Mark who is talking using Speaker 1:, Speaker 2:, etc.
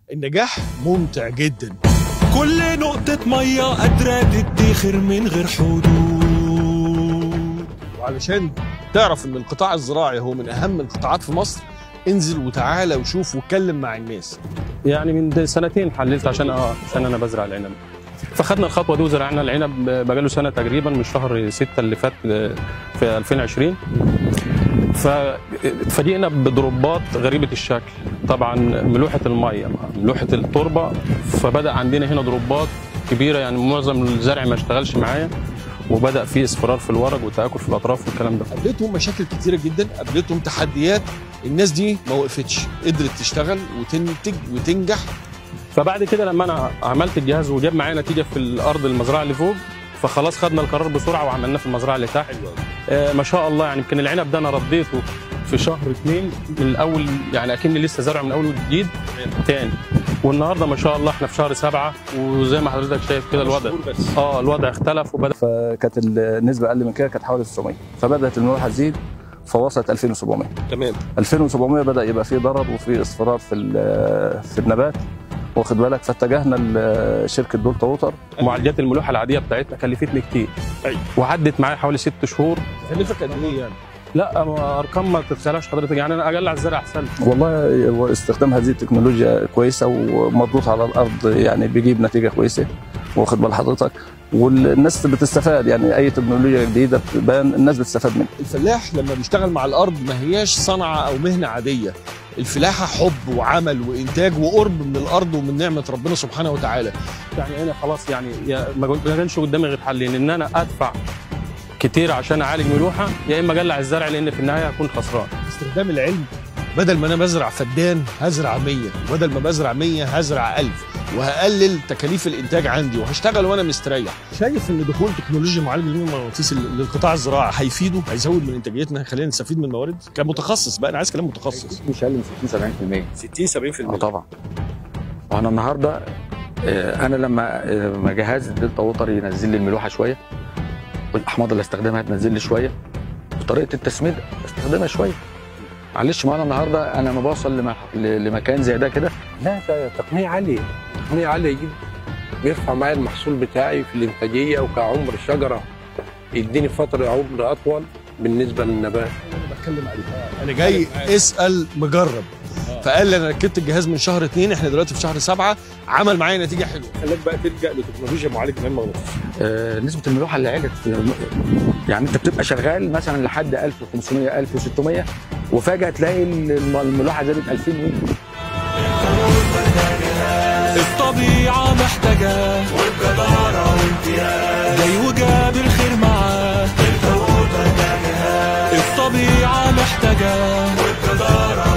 Speaker 1: النجاح ممتع جدا
Speaker 2: كل نقطة مية قادرة تدخر من غير حدود
Speaker 1: وعلشان تعرف ان القطاع الزراعي هو من اهم القطاعات في مصر انزل وتعالى وشوف واتكلم مع الناس
Speaker 3: يعني من سنتين حللت عشان اه عشان انا بزرع العنب فخدنا الخطوه دي وزرعنا العنب بقاله سنه تقريبا من شهر 6 اللي فات في 2020 فاتفاجئنا بدروبات غريبه الشكل طبعا ملوحه الميه ملوحه التربه فبدا عندنا هنا دروبات كبيره يعني معظم الزرع ما اشتغلش معايا وبدا في اصفرار في الورق وتاكل في الاطراف والكلام ده
Speaker 1: قابلتهم مشاكل كتيره جدا قابلتهم تحديات الناس دي ما وقفتش قدرت تشتغل وتنتج وتنجح
Speaker 3: فبعد كده لما انا عملت الجهاز وجاب معايا نتيجه في الارض المزرعه اللي فوق فخلاص خدنا القرار بسرعه وعملناه في المزرعه اللي تحت آه ما شاء الله يعني يمكن العنب ده انا رديته في شهر اثنين من الاول يعني اكني لسه زرعه من اول وجديد تاني والنهارده ما شاء الله احنا في شهر سبعه وزي ما حضرتك شايف كده الوضع اه الوضع اختلف وبدا
Speaker 4: فكانت النسبه اقل من كده كانت حوالي 900 فبدات الملوحه تزيد فوصلت 2700
Speaker 1: تمام
Speaker 4: 2700 بدا يبقى في ضرر وفي اصفرار في في النبات واخد بالك فاتجهنا لشركه دولتا ووتر
Speaker 3: معالجات الملوحه العاديه بتاعتنا كلفتني كتير
Speaker 1: أيوة.
Speaker 3: وعدت معايا حوالي ست شهور
Speaker 1: كلفك قد ايه يعني؟
Speaker 3: لا ارقام ما تتخيلهاش حضرتك يعني انا اقلع الزرع احسن
Speaker 4: والله هو استخدام هذه التكنولوجيا كويسه ومضغوط على الارض يعني بيجيب نتيجه كويسه واخد بال حضرتك والناس بتستفاد يعني اي تكنولوجيا جديده بتبان الناس بتستفاد منها
Speaker 1: الفلاح لما بيشتغل مع الارض ما هياش صنعه او مهنه عاديه الفلاحه حب وعمل وانتاج وقرب من الارض ومن نعمه ربنا سبحانه وتعالى
Speaker 3: يعني انا خلاص يعني ما كانش قدامي غير حلين ان انا ادفع كتير عشان اعالج ملوحه يا اما اقلع الزرع لان في النهايه هكون خسران
Speaker 1: استخدام العلم بدل ما انا بزرع فدان هزرع 100 وبدل ما بزرع 100 هزرع 1000 وهقلل تكاليف الانتاج عندي وهشتغل وانا مستريح شايف ان دخول تكنولوجيا معالج المياه المغناطيسي للقطاع الزراعي هيفيده هيزود من انتاجيتنا هيخلينا نستفيد من الموارد كمتخصص بقى انا عايز كلام متخصص
Speaker 5: مش اقل من 60
Speaker 1: 60 70%
Speaker 5: اه طبعا وانا النهارده انا لما لما جهاز الدلتا ووتر ينزل لي الملوحه شويه والاحماض اللي استخدمها تنزل لي شويه وطريقه التسميد استخدمها شويه معلش ما انا النهارده انا لما بوصل لمكان زي ده كده
Speaker 6: لا ده تقنيه عاليه تقنيه عاليه جدا بيرفع معايا المحصول بتاعي في الانتاجيه وكعمر الشجره يديني فتره عمر اطول بالنسبه للنبات
Speaker 1: انا بتكلم عليه انا جاي اسال مجرب فقال لي انا ركبت الجهاز من شهر اثنين احنا دلوقتي في شهر سبعه عمل معايا نتيجه حلوه خلاك بقى تلجا لتكنولوجيا معالج المياه المغناطيسي
Speaker 5: آه نسبه الملوحه اللي علت يعني انت بتبقى شغال مثلا لحد 1500 1600 وفجاه تلاقي الملوحه زادت 2000 جنيه
Speaker 2: الطبيعة محتاجة والجدارة وامتياز جاي وجاب الخير معاه الطبيعة محتاجة والجدارة